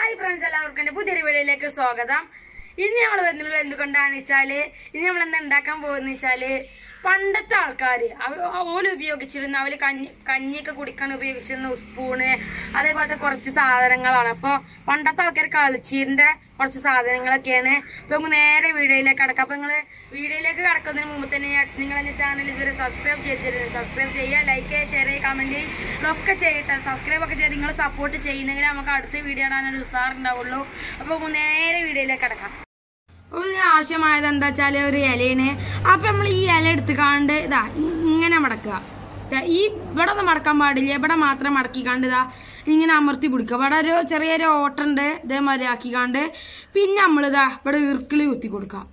hi friends എല്ലാവർക്കും എന്റെ പുതിയൊരു വീഡിയോയിലേക്ക് സ്വാഗതം ഇന്ന് നമ്മൾ വരുന്നത് എന്തുകൊണ്ടാന്ന് വെച്ചാല് ഇന്ന് നമ്മൾ എന്താ ഉണ്ടാക്കാൻ പോകുന്ന വെച്ചാല് പണ്ടത്തെ ആൾക്കാര് അവ- ഓല് ഉപയോഗിച്ചിരുന്ന അവര് കഞ്ഞി കഞ്ഞിയൊക്കെ കുടിക്കാൻ ഉപയോഗിച്ചിരുന്ന സ്പൂണ് അതേപോലത്തെ കുറച്ച് സാധനങ്ങളാണ് അപ്പൊ പണ്ടത്തെ ആൾക്കാർ കളിച്ചീരിന്റെ കുറച്ച് സാധനങ്ങളൊക്കെയാണ് അപ്പൊ നമുക്ക് നേരെ വീഡിയോയിലേക്ക് കടക്കാം അപ്പൊ നിങ്ങള് വീഡിയോയിലേക്ക് കടക്കുന്നതിന് മുമ്പ് തന്നെ നിങ്ങൾ എന്റെ ചാനൽ ഇതുവരെ സബ്സ്ക്രൈബ് ചെയ്തിരുന്നു സബ്സ്ക്രൈബ് ചെയ്യുക ലൈക്ക് ചെയ്യുക ഷെയർ ചെയ്യുക കമന്റ് ചെയ്യുക ഇതൊക്കെ ചെയ്യട്ടെ സബ്സ്ക്രൈബ് ഒക്കെ ചെയ്ത് നിങ്ങൾ സപ്പോർട്ട് ചെയ്യുന്നെങ്കിൽ നമുക്ക് അടുത്ത വീഡിയോ ഇടാനൊരു ഉസാറുണ്ടാവുള്ളൂ അപ്പൊ നമുക്ക് നേരെ വീഡിയോയിലേക്ക് കടക്കാം അപ്പൊ ഇതിന് ആവശ്യമായത് എന്താ വെച്ചാല് ഒരു ഇലയാണ് അപ്പൊ നമ്മൾ ഈ ഇല എടുത്തുകാണ്ട് ഇതാ ഇങ്ങനെ മടക്കുക ദാ ഈ ഇവിടെ ഒന്നും മടക്കാൻ പാടില്ല ഇവിടെ മാത്രം മടക്കിക്കാണ്ട് ഇതാ ഇങ്ങനെ അമർത്തി പിടിക്കുക ഇവിടെ ഒരു ചെറിയൊരു ഓട്ടുണ്ട് ഇതേമാതിരി ആക്കിക്കാണ്ട് പിന്നെ നമ്മളിതാ ഇവിടെ ഇർക്കിളി കുത്തി കൊടുക്കാം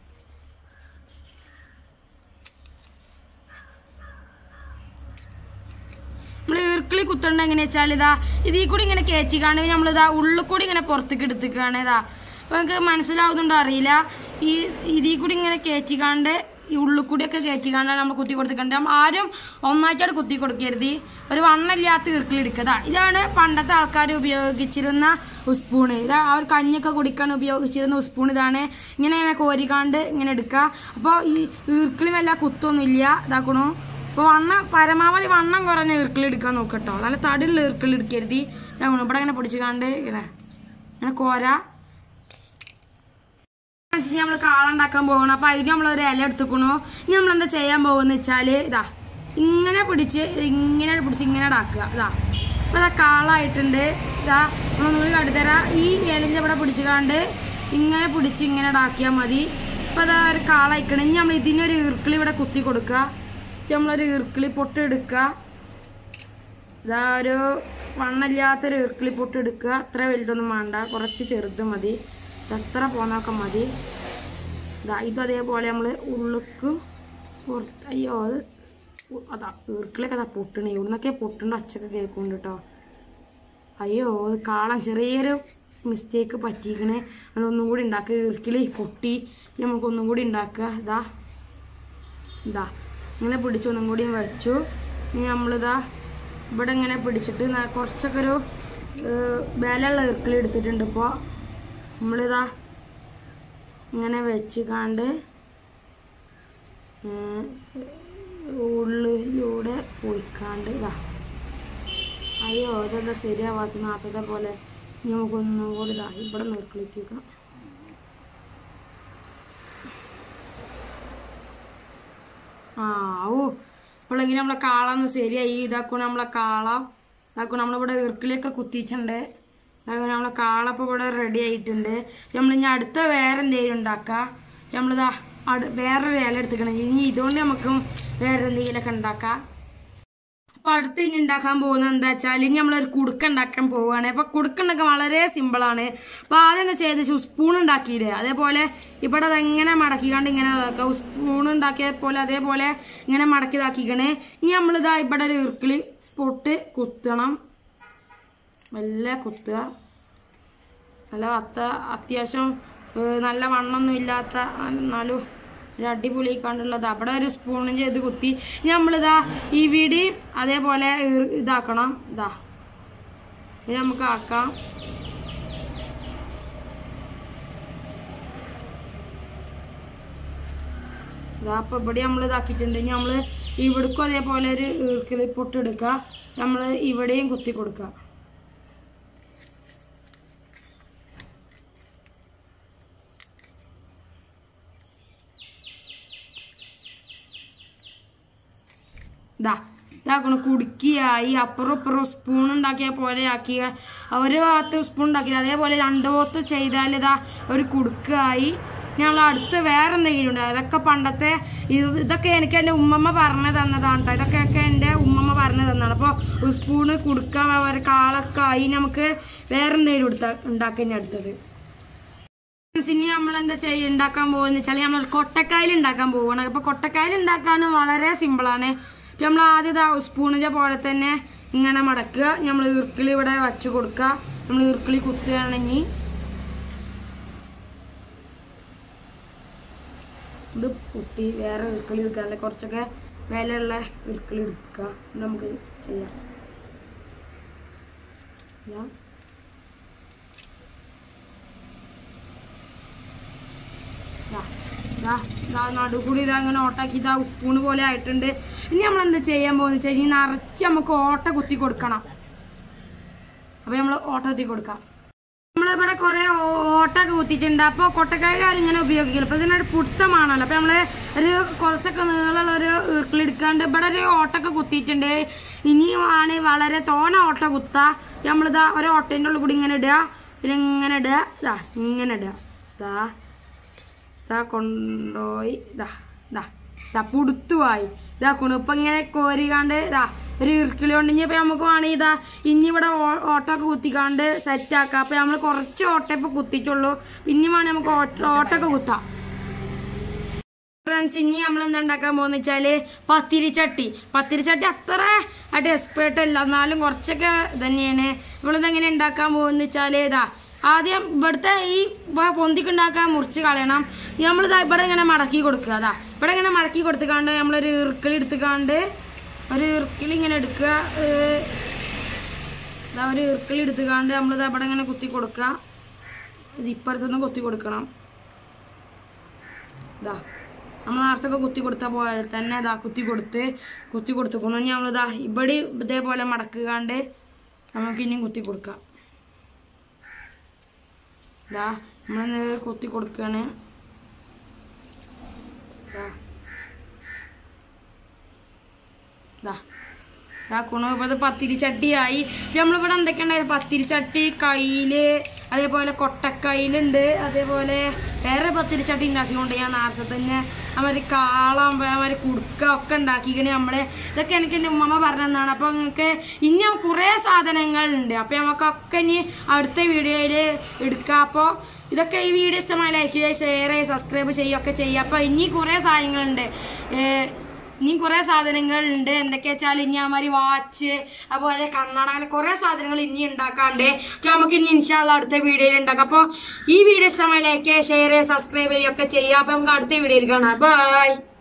നമ്മൾ ഈർക്കിളി കുത്തണ്ട എങ്ങനെ വെച്ചാൽ ഇതാ ഇതിൽ കൂടി ഇങ്ങനെ കയറ്റിക്കാണ്ട് നമ്മളിതാ ഉള്ളിൽ കൂടി ഇങ്ങനെ പുറത്തേക്ക് എടുത്തിക്കാണ് ഇതാ അപ്പൊ നമുക്ക് മനസ്സിലാവുന്നുണ്ടോ അറിയില്ല ഈ ഇതിൽ കൂടി ഇങ്ങനെ കയറ്റിക്കാണ്ട് ഈ ഉള്ളിൽ കൂടിയൊക്കെ കയറ്റിക്കാണ്ടാണ് നമ്മൾ കുത്തി കൊടുത്തിട്ടുണ്ട് നമ്മ ആരും ഒന്നായിട്ടാണ് കുത്തി കൊടുക്കരുത് ഒരു വണ്ണമില്ലാത്ത ഈർക്കിളി എടുക്കുക ഇതാണ് പണ്ടത്തെ ആൾക്കാർ ഉപയോഗിച്ചിരുന്ന സ്പൂണ് ഇതാ അവർ കഞ്ഞൊക്കെ കുടിക്കാൻ ഉപയോഗിച്ചിരുന്ന സ്പൂൺ ഇതാണ് ഇങ്ങനെ ഇങ്ങനെ കോരിക്കാണ്ട് ഇങ്ങനെ എടുക്കുക അപ്പോൾ ഈ ഈർക്കിളി വല്ല കുത്തൊന്നുമില്ല ഇതാക്കണു അപ്പോൾ വണ്ണം പരമാവധി വണ്ണം കുറഞ്ഞ ഈർക്കിളി എടുക്കാൻ നോക്കട്ടോ നല്ല തടിയുള്ള ഈർക്കിളി എടുക്കരുത് ഇതാകണം ഇവിടെ ഇങ്ങനെ പിടിച്ച് കണ്ട് ഇങ്ങനെ ഇങ്ങനെ കോര നമ്മൾ കാളുണ്ടാക്കാൻ പോകണം അപ്പൊ അതിന് നമ്മൾ ഒരു ഇല എടുത്തുക്കണു ഇനി നമ്മൾ എന്താ ചെയ്യാൻ പോകുന്ന വെച്ചാല് ഇതാ ഇങ്ങനെ പിടിച്ച് ഇങ്ങനെ പിടിച്ച് ഇങ്ങനെ ഇടാക്കുക ഇതാ അപ്പൊ ഇതാ കാളായിട്ടുണ്ട് ഇതാ നമ്മളൊന്നുകൂടി കടുത്തരാ ഈ ഇലഞ്ഞ ഇവിടെ പിടിച്ച് കാണ്ട് ഇങ്ങനെ പിടിച്ച് ഇങ്ങനെ ഇടാക്കിയാൽ മതി അപ്പൊ അതാ ഒരു കാളായിക്കണം ഇനി നമ്മൾ ഇതിനൊരു ഈർക്കിളി ഇവിടെ കുത്തി കൊടുക്കുക ഇത് നമ്മളൊരു ഈർക്കിളി പൊട്ട് എടുക്കുക ഇതാ ഒരു വണ്ണമില്ലാത്തൊരു ഈർക്കിളി പൊട്ട് എടുക്കുക അത്ര വലുതൊന്നും വേണ്ട കുറച്ച് ചെറുത് മതി എത്ര പോന്നൊക്കെ മതി ഇതാ ഇത് അതേപോലെ നമ്മൾ ഉള്ളിക്ക് പുറത്ത് അയ്യോ അത് ഉ- അതാ ഈർക്കിളൊക്കെ അതാ പൊട്ടണേ ഇവിടുന്നൊക്കെ പൊട്ടണ്ട അച്ചൊക്കെ കേൾക്കുന്നുണ്ട് കേട്ടോ അയ്യോ അത് കാളാൻ ചെറിയൊരു മിസ്റ്റേക്ക് പറ്റിക്കണേ അതൊന്നും കൂടി ഉണ്ടാക്കുക ഈർക്കിളി പൊട്ടി ഇനി നമുക്കൊന്നും കൂടി ഉണ്ടാക്കുക ഇതാ ഇതാ ഇങ്ങനെ പിടിച്ച് ഒന്നും കൂടി വെച്ചു ഇനി നമ്മളിതാ ഇവിടെ ഇങ്ങനെ പിടിച്ചിട്ട് ന- കുറച്ചൊക്കെ ഒരു വിലയുള്ള ഇർക്കിളി എടുത്തിട്ടുണ്ട് ഇപ്പോൾ നമ്മളിതാ ഇങ്ങനെ വെച്ച് കാണ്ട് ഉം, ഉള്ളിലൂടെ പോയിക്കാണ്ട് ഇതാ അയ്യോ ഇതെന്താ ശരിയാവാത്ത നാത്തത്തെ പോലെ ഇനി നമുക്കൊന്നും കൂടി ഇതാ ഇവിടെ നിർക്കിളിച്ച് വെക്കാം ആ ഓ ഇപ്പോഴെങ്കിലും നമ്മളെ കാളന്ന് ശരിയായി ഇതാക്കും നമ്മളെ കാള ഇതാക്കും നമ്മളിവിടെ ഇർക്കിളിയൊക്കെ കുത്തിയിട്ടുണ്ട് ഇതാക്കും നമ്മളെ കാള ഇപ്പോൾ ഇവിടെ റെഡി ആയിട്ടുണ്ട് നമ്മളിനി അടുത്ത വേറെ എന്തെങ്കിലും ഉണ്ടാക്കാം നമ്മളിതാ അടു വേറൊരു ഇല എടുത്തിക്കണം ഇനി ഇതുകൊണ്ട് നമുക്കും വേറെ എന്തെങ്കിലുമൊക്കെ ഉണ്ടാക്കാം അപ്പൊ അടുത്ത് ഇനി ഉണ്ടാക്കാൻ പോകുന്നത് എന്താ വെച്ചാൽ ഇനി നമ്മളൊരു കുടുക്ക ഉണ്ടാക്കാൻ പോവുകയാണ് അപ്പൊ കുടുക്ക ഉണ്ടാക്കാൻ വളരെ സിമ്പിൾ ആണ് അപ്പൊ ആദ്യം എന്താ ചെയ്ത് സ്പൂൺ ഉണ്ടാക്കിയില്ലേ അതേപോലെ ഇവിടെ അതെങ്ങനെ മടക്കിക്കാണ്ട് ഇങ്ങനെ ഇതാക്കാം സ്പൂൺ ഉണ്ടാക്കിയ പോലെ അതേപോലെ ഇങ്ങനെ മടക്കി ഇതാക്കിക്കണേ ഇനി നമ്മളിതാ ഇവിടെ ഒരു ഇർക്കിളി പൊട്ട് കുത്തണം മെല്ലെ കുത്തുക നല്ല അത്ത അത്യാവശ്യം ഏഹ്, നല്ല വണ്ണൊന്നും ഇല്ലാത്ത എന്നാലും ഒരു അടിപൊളി കണ്ടുള്ളത് അവിടെ ഒരു സ്പൂണും ചെയ്ത് കുത്തി ഇനി നമ്മളിതാ ഈ വീടി അതേപോലെ ഇർ- ഇതാക്കണം ഇതാ ഇത് നമുക്ക് ആക്കാം ഇതാ അപ്പൊ ഇവിടെ നമ്മൾ ഇതാക്കിയിട്ടുണ്ട് ഇനി നമ്മള് ഇവിടേക്കും അതേപോലെ ഒരു ഈർക്കിളി പൊട്ട് എടുക്കുക നമ്മള് ഇവിടെയും കുത്തി കൊടുക്കുക ഇതാ ഇതാക്കണം കുടുക്കിയായി അപ്പുറം ഇപ്പുറം സ്പൂൺ ഉണ്ടാക്കിയ പോലെ ആക്കിയ ഒരു ഭാഗത്ത് സ്പൂൺ ഉണ്ടാക്കി അതേപോലെ രണ്ടു ഭാഗത്ത് ചെയ്താൽ ഇതാ ഒരു കുടുക്കായി ഞങ്ങൾ അടുത്ത് വേറെ എന്തെങ്കിലും ഉണ്ട് അതൊക്കെ പണ്ടത്തെ ഇത് ഇതൊക്കെ എനിക്ക് എൻ്റെ ഉമ്മമ്മ പറഞ്ഞു തന്നതാണ് കേട്ടോ ഇതൊക്കെ ഒക്കെ എൻ്റെ ഉമ്മമ്മ പറഞ്ഞു തന്നതാണ് അപ്പോൾ സ്പൂണ് കുടുക്ക ഒരു കാളൊക്കെ ആയി നമുക്ക് വേറെ എന്തെങ്കിലും എടുത്ത ഉണ്ടാക്കി അടുത്തത് ഇനി നമ്മൾ എന്താ ചെയ്യ ഉണ്ടാക്കാൻ പോകുന്ന വെച്ചാൽ നമ്മൾ കൊട്ടക്കായൽ ഉണ്ടാക്കാൻ പോവാണ് അപ്പൊ കൊട്ടക്കായൽ ഉണ്ടാക്കാനും വളരെ സിമ്പിളാണ് ഇപ്പൊ നമ്മൾ ആദ്യം ഇതാ സ്പൂണിന്റെ പോലെ തന്നെ ഇങ്ങനെ മടക്കുക നമ്മൾ ഈർക്കിളി ഇവിടെ വച്ചു കൊടുക്കുക നമ്മൾ ഈർക്കിളി കുത്തുകയാണെങ്കിൽ ഇത് കുത്തി വേറെ ഈർക്കിളി എടുക്കാല്ലേ കുറച്ചൊക്കെ വിലയുള്ള ഈർക്കിളി എടുക്കുക ഇത് നമുക്ക് ചെയ്യാം ചെയ്യാം ഇതാ ഇതാ നടുകൂടി ഇതാ ഇങ്ങനെ ഓട്ടാക്കി ഇതാ സ്പൂണ് പോലെ ആയിട്ടുണ്ട് ഇനി നമ്മൾ എന്താ ചെയ്യാൻ പോകുന്ന വെച്ചാൽ ഇനി നിറച്ച് നമുക്ക് ഓട്ട കുത്തി കൊടുക്കണം അപ്പൊ നമ്മൾ ഓട്ട കുത്തി കൊടുക്കാം നമ്മളിവിടെ കുറെ ഓട്ടൊക്കെ കുത്തിയിട്ടുണ്ട് അപ്പോൾ കൊട്ടക്കാരുകാർ ഇങ്ങനെ ഉപയോഗിക്കില്ല അപ്പൊ ഇതിനൊരു പുട്ടമാണല്ലോ അപ്പൊ നമ്മള് ഒരു കുറച്ചൊക്കെ നീളമുള്ള ഒരു ഈർക്കിലെടുക്കാണ്ട് ഇവിടെ ഒരു ഓട്ടൊക്കെ കുത്തിയിട്ടുണ്ട് ഇനി ആണ് വളരെ തോന ഓട്ട കുത്താ നമ്മളിതാ ഒരു ഓട്ടേൻ്റെ ഉള്ളിൽ കൂടി ഇങ്ങനെ ഇടുക പിന്നെ ഇങ്ങനെ ഇടുക ഇതാ ഇങ്ങനെ ഇടുക ഇതാ ഇതാ കൊണ്ടുപോയി ഇതാ ഇതാ ഇതാ പുടുത്തുമായി ഇതാ കുണുപ്പം ഇങ്ങനെ കോരിക്കാണ്ട് ഇതാ ഒരു ഇറുക്കിളി കൊണ്ട് ഇനി ഇപ്പൊ നമുക്ക് വേണമെങ്കിൽ ഇതാ ഇനി ഇവിടെ ഓ- ഓട്ടൊക്കെ കുത്തിക്കാണ്ട് സെറ്റ് ആക്കാം അപ്പൊ നമ്മൾ കുറച്ച് ഓട്ട ഇപ്പൊ കുത്തിയിട്ടുള്ളൂ ഇനി വേണേ നമുക്ക് ഓട്ട- ഓട്ടൊക്കെ കുത്താം ഫ്രണ്ട്സ് ഇനി നമ്മൾ എന്താ ഉണ്ടാക്കാൻ പോകുന്ന വെച്ചാല് പത്തിരിച്ചട്ടി പത്തിരിച്ചട്ടി അത്ര ആയിട്ട് എക്സ്പേർട്ട് അല്ല എന്നാലും കുറച്ചൊക്കെ തന്നെയാണ് നമ്മളിത് എങ്ങനെ ഉണ്ടാക്കാൻ പോകുന്ന വെച്ചാല് ഇതാ ആദ്യം ഇവിടുത്തെ ഈ വ- പൊന്തിക്കുണ്ടാക്കാൻ മുറിച്ച് കളയണം നമ്മളിതാ ഇവിടെ ഇങ്ങനെ മടക്കി കൊടുക്കുക അതാ ഇവിടെ ഇങ്ങനെ മടക്കി കൊടുത്തുകാണ്ട് നമ്മളൊരു ഇറുക്കിളി എടുത്തുകാണ്ട് ഒരു ഇറുക്കിളി ഇങ്ങനെ എടുക്കുക ഏഹ്, ഇതാ ഒരു ഇറുക്കിളി എടുത്തുകാണ്ട് നമ്മളിതാ ഇവിടെ ഇങ്ങനെ കുത്തി കൊടുക്കുക ഇത് ഇപ്പുറത്തുനിന്ന് കുത്തി കൊടുക്കണം ഇതാ നമ്മൾ നേരത്തൊക്കെ കുത്തി കൊടുത്ത പോലെ തന്നെ ഇതാ കുത്തി കൊടുത്ത് കുത്തി കൊടുത്തുക്കുന്നു ഇനി നമ്മളിതാ ഇവിടെ ഇതേപോലെ മടക്കുകാണ്ട് നമുക്ക് ഇനിയും കുത്തി കൊടുക്കാം ഇതാ നമ്മൾ കുത്തി കൊടുക്കാണ് ഇതാ ഇതാ ഇതാ കുണു ഇപ്പൊ ഇത് പത്തിരി ചട്ടിയായി നമ്മളിവിടെ എന്തൊക്കെയുണ്ടായത് പത്തിരി ചട്ടി കയ്യില് അതേപോലെ കൊട്ടക്കയിലുണ്ട് അതേപോലെ വേറെ പത്തിരി ചട്ടി ഉണ്ടാക്കിക്കൊണ്ട് ഞാൻ നേരത്തെ തന്നെ അവര് കാളം അവര് കുടുക്ക ഒക്കെ ഉണ്ടാക്കിക്കണ് നമ്മള് ഇതൊക്കെ എനിക്ക് എൻ്റെ ഉമ്മമ്മ പറഞ്ഞതാണ് അപ്പൊ നിങ്ങൾക്ക് ഇനി കുറേ സാധനങ്ങളുണ്ട് അപ്പൊ നമുക്കൊക്കെ ഇനി അടുത്ത വീഡിയോയിൽ എടുക്കാം അപ്പോൾ ഇതൊക്കെ ഈ വീഡിയോ ഇഷ്ടമായി ലൈക്ക് ചെയ്യുക ഷെയർ ചെയ്യുക സബ്സ്ക്രൈബ് ചെയ്യുകയൊക്കെ ചെയ്യുക അപ്പൊ ഇനി കുറേ സാധനങ്ങളുണ്ട് ഏഹ് ഇനിയും കുറെ സാധനങ്ങൾ ഉണ്ട് എന്തൊക്കെയാ വെച്ചാൽ ഇനി അമാതിരി വാച്ച് അതുപോലെ കണ്ണട അങ്ങനെ കുറെ സാധനങ്ങൾ ഇനി ഉണ്ടാക്കാണ്ട് ഒക്കെ നമുക്ക് ഇനി ഇൻഷാല്ല അടുത്ത വീഡിയോയിൽ ഉണ്ടാക്കാം അപ്പോൾ ഈ വീഡിയോ ഇഷ്ടമായി ലൈക്ക് ഷെയർ സബ്സ്ക്രൈബ് ചെയ്യുകയൊക്കെ ചെയ്യുക അപ്പൊ നമുക്ക് അടുത്ത വീഡിയോയിൽ കാണാം ബൈ